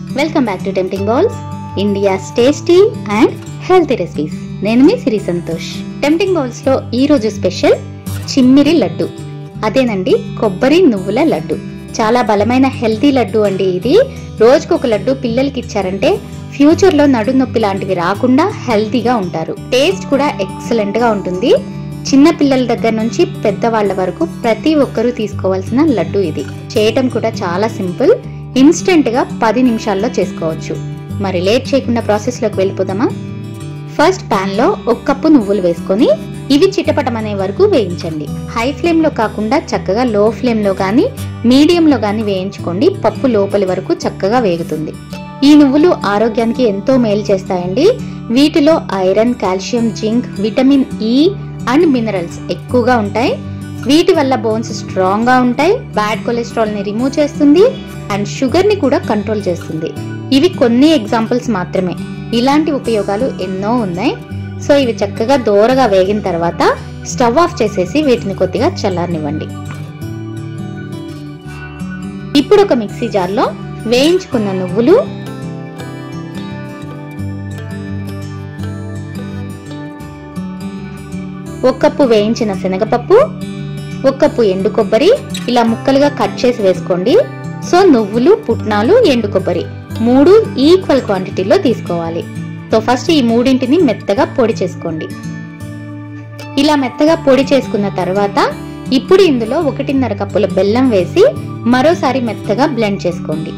welcome back to tempting balls India's tasty and healthy recipes నేను మీ Siri Santosh tempting balls లో ఈ రోజు స్పెషల్ చిమ్మిరి లడ్డు అదేనండి కొబ్బరి నువ్వుల లడ్డు చాలా బలమైన హెల్తీ లడ్డు అండి ఇది రోజుకు ఒక లడ్డు పిల్లలకి ఇచ్చారంటే ఫ్యూచర్ లో నడు నొప్పి లాంటివి రాకుండా హెల్తీగా ఉంటారు టేస్ట్ కూడా ఎక్సలెంట్ గా ఉంటుంది చిన్న పిల్లల దగ్గర నుంచి పెద్దవాళ్ల వరకు ప్రతి ఒక్కరూ తీసుకోవాల్సిన లడ్డు ఇది చేయటం కూడా చాలా సింపుల్ ఇన్స్టెంట్ గా పది నిమిషాల్లో చేసుకోవచ్చు మరి లేట్ చేయకుండా ప్రాసెస్ లోకి వెళ్ళిపోదామా ఫస్ట్ పాన్ లో ఒక కప్పు నువ్వులు వేసుకొని ఇవి చిటపటమనే వరకు వేయించండి హై ఫ్లేమ్ లో కాకుండా చక్కగా లో ఫ్లేమ్ లో గాని మీడియం లో గాని వేయించుకోండి పప్పు లోపలి వరకు చక్కగా వేగుతుంది ఈ నువ్వులు ఆరోగ్యానికి ఎంతో మేలు చేస్తాయండి వీటిలో iron calcium zinc vitamin E and minerals ఎక్కువగా ఉంటాయి వీటి వల్ల బోన్స్ స్ట్రాంగ్ గా ఉంటాయి బ్యాడ్ కొలెస్ట్రాల్ ని రిమూవ్ చేస్తుంది అండ్ షుగర్ ని కూడా కంట్రోల్ చేస్తుంది ఇవి కొన్ని ఎగ్జాంపుల్స్ మాత్రమే ఇలాంటి ఉపయోగాలు ఎన్నో ఉన్నాయి సో ఇవి చక్కగా దోరగా వేగిన తర్వాత స్టవ్ ఆఫ్ చేసేసి వీటిని కొద్దిగా చల్లారనివ్వండి ఇప్పుడు ఒక మిక్సీ జార్లో వేయించుకున్న నువ్వులు ఒక కప్పు వేయించిన శనగపప్పు ఒక కప్పు ఎండు కొబ్బరి ఇలా ముక్కలుగా కట్ చేసి వేసుకోండి సో నువ్వులు పుట్నాలు ఎండు కొబ్బరి మూడు ఈక్వల్ క్వాంటిటీలో తీసుకోవాలి సో ఫస్ట్ ఈ మూడింటిని మెత్తగా పొడి చేసుకోండి ఇలా మెత్తగా పొడి చేసుకున్న తర్వాత ఇప్పుడు ఇందులో ఒకటిన్నర కప్పుల బెల్లం వేసి మరోసారి మెత్తగా బ్లెండ్ చేసుకోండి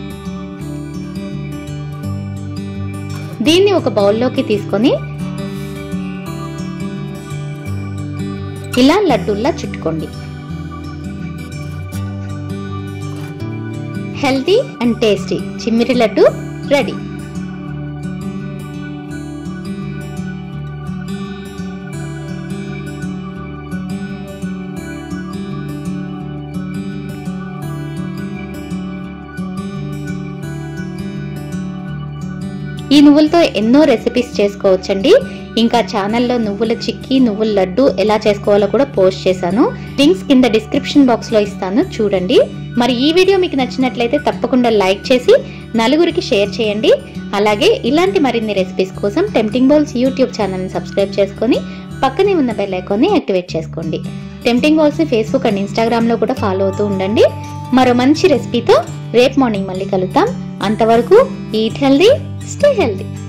దీన్ని ఒక బౌల్లోకి తీసుకొని ఇలా లడ్డూల్లా చుట్టుకోండి హెల్తీ అండ్ టేస్టీ చిమ్మిరి లడ్డు రెడీ ఈ నువ్వులతో ఎన్నో రెసిపీస్ చేసుకోవచ్చండి ఇంకా ఛానల్లో నువ్వుల చిక్కీ నువ్వుల లడ్డు ఎలా చేసుకోవాలో కూడా పోస్ట్ చేశాను లింక్స్ కింద డిస్క్రిప్షన్ బాక్స్ లో ఇస్తాను చూడండి మరి ఈ వీడియో మీకు నచ్చినట్లయితే తప్పకుండా లైక్ చేసి నలుగురికి షేర్ చేయండి అలాగే ఇలాంటి మరిన్ని రెసిపీస్ కోసం టెంప్టింగ్ బౌల్స్ యూట్యూబ్ ఛానల్ని సబ్స్క్రైబ్ చేసుకొని పక్కనే ఉన్న బెల్ ఐకాన్ని యాక్టివేట్ చేసుకోండి tempting bowls Facebook and Instagram లో కూడా ఫాలో అవుతూ ఉండండి మరో మంచి రెసిపీతో రేపు మార్నింగ్ మళ్ళీ కలుద్దాం అంతవరకు ఈట్ హెల్దీ స్టే హెల్దీ